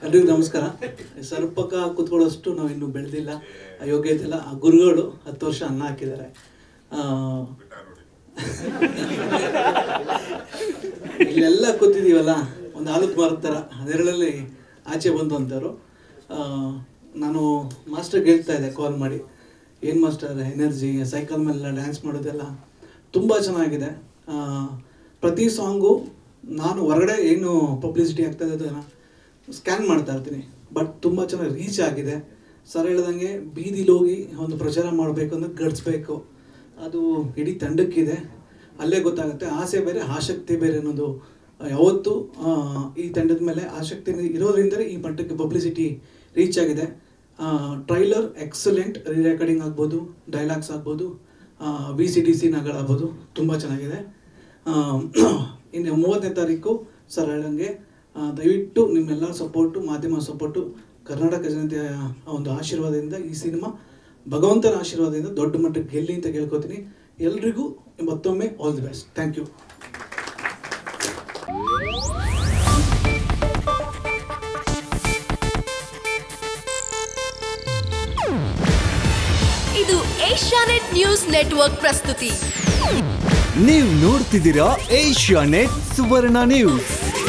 ಎಲ್ರಿಗೂ ನಮಸ್ಕಾರ ಸರ್ಪಕ ಕೂತ್ಕೊಳ್ಳೋಷ್ಟು ನಾವು ಇನ್ನೂ ಬೆಳೆದಿಲ್ಲ ಆ ಯೋಗ್ಯತೆ ಇಲ್ಲ ಆ ಗುರುಗಳು ಹತ್ತು ವರ್ಷ ಅನ್ನ ಹಾಕಿದ್ದಾರೆ ಆ, ಇಲ್ಲೆಲ್ಲ ಕೂತಿದ್ದೀವಲ್ಲ ಒಂದು ಆಲೂಕ್ ಮರದ ಥರ ನೆರಳಲ್ಲಿ ಆಚೆ ಬಂದು ಅಂತವರು ನಾನು ಮಾಸ್ಟರ್ಗೆ ಹೇಳ್ತಾ ಇದ್ದೆ ಕಾಲ್ ಮಾಡಿ ಏನು ಮಾಸ್ಟರ್ ಎನರ್ಜಿ ಸೈಕಲ್ ಮೇಲೆಲ್ಲ ಡ್ಯಾನ್ಸ್ ಮಾಡೋದೆಲ್ಲ ತುಂಬ ಚೆನ್ನಾಗಿದೆ ಆ, ಪ್ರತಿ ಸಾಂಗು ನಾನು ಹೊರಗಡೆ ಏನು ಪಬ್ಲಿಸಿಟಿ ಆಗ್ತಾ ಇದೆ ಅದನ್ನು ಸ್ಕ್ಯಾನ್ ಮಾಡ್ತಾ ಇರ್ತೀನಿ ಬಟ್ ತುಂಬ ಚೆನ್ನಾಗಿ ರೀಚ್ ಆಗಿದೆ ಸರ್ ಹೇಳ್ದಂಗೆ ಬೀದಿಲಿ ಹೋಗಿ ಒಂದು ಪ್ರಚಾರ ಮಾಡಬೇಕು ಅಂದ್ರೆ ಗಡ್ಸ್ಬೇಕು ಅದು ಇಡೀ ತಂಡಕ್ಕಿದೆ ಅಲ್ಲೇ ಗೊತ್ತಾಗುತ್ತೆ ಆಸೆ ಬೇರೆ ಆಸಕ್ತಿ ಬೇರೆ ಅನ್ನೋದು ಯಾವತ್ತು ಈ ತಂಡದ ಮೇಲೆ ಆಸಕ್ತಿ ಇರೋದ್ರಿಂದಲೇ ಈ ಮಟ್ಟಕ್ಕೆ ಪಬ್ಲಿಸಿಟಿ ರೀಚ್ ಆಗಿದೆ ಟ್ರೈಲರ್ ಎಕ್ಸಲೆಂಟ್ ರೀ ರೆಕಾರ್ಡಿಂಗ್ ಆಗ್ಬೋದು ಡೈಲಾಗ್ಸ್ ಆಗ್ಬೋದು ವಿ ಸಿ ಟಿ ಸಿನಾಗಳಾಗ್ಬೋದು ತುಂಬ ಚೆನ್ನಾಗಿದೆ ಆ, ಇನ್ನು ಮೂವತ್ತನೇ ತಾರೀಕು ಸರ್ ಹೇಳಂಗೆ ಆ, ದಯವಿಟ್ಟು ನಿಮ್ಮೆಲ್ಲ ಸಪೋರ್ಟು ಮಾಧ್ಯಮ ಸಪೋರ್ಟು ಕರ್ನಾಟಕ ಜನತೆಯ ಒಂದು ಆಶೀರ್ವಾದದಿಂದ ಈ ಸಿನಿಮಾ ಭಗವಂತನ ಆಶೀರ್ವಾದದಿಂದ ದೊಡ್ಡ ಮಟ್ಟಕ್ಕೆ ಗೆಲ್ಲಿ ಅಂತ ಕೇಳ್ಕೊತೀನಿ ಎಲ್ರಿಗೂ ಮತ್ತೊಮ್ಮೆ all the best thank you ಇದು ಏಷ್ಯಾನೆಟ್ ನ್ಯೂಸ್ ನೆಟ್ವರ್ಕ್ ಪ್ರಸ್ತುತಿ ನೀವು ನೋಡ್ತಿದ್ದೀರಾ ಏಷ್ಯಾ ನೆಟ್ ಸುವರ್ಣ ನ್ಯೂಸ್